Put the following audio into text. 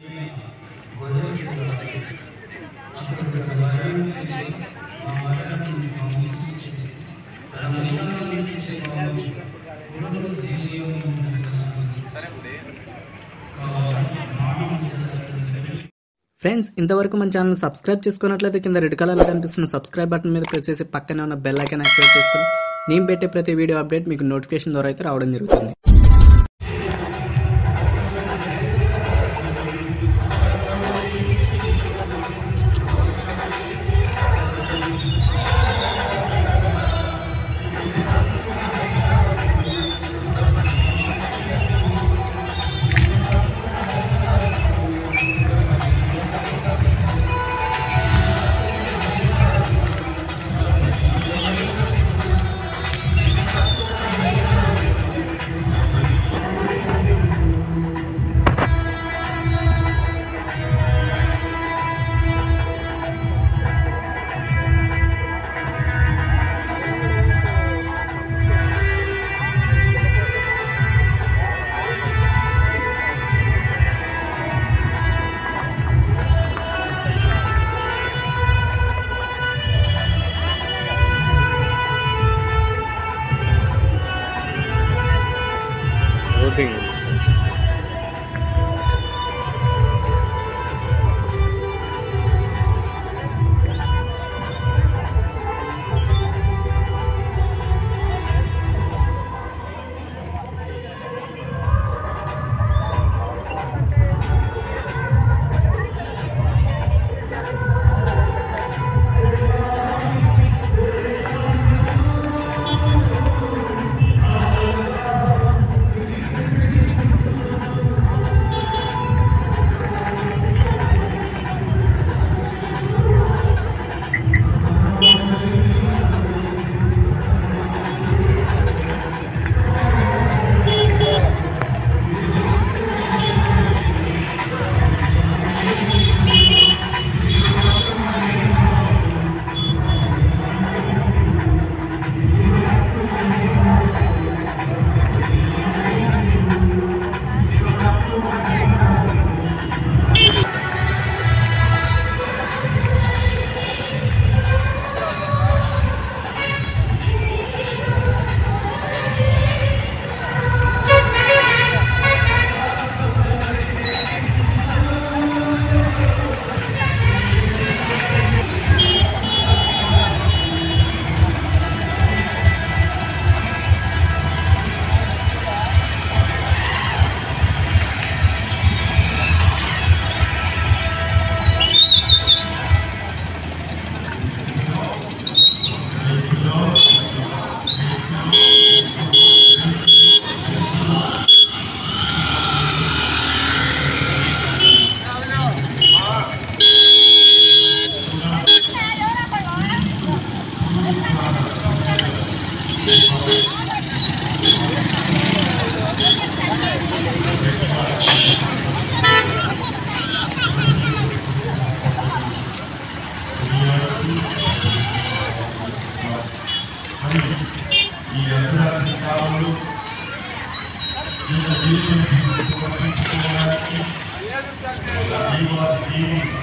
friends ఇంతవరకు మన channel subscribe చేసుకున్నట్లయితే కింద రెడ్ కలర్లో కనిపిస్తున్న సబ్స్క్రైబ్ బటన్ మీద ప్రెస్ చేసి పక్కనే ఉన్న బెల్ ఐకాన్ యాక్టివేట్ చేసుకుని నేను పెట్టే ప్రతి వీడియో అప్డేట్ మీకు నోటిఫికేషన్ ద్వారా అయితే రావడం జరుగుతుంది ఓటింగ్ ఈ యంత్రాన్ని కావులు జీవ జీవితం సమర్పించుకోవడానికి జీవ జీవం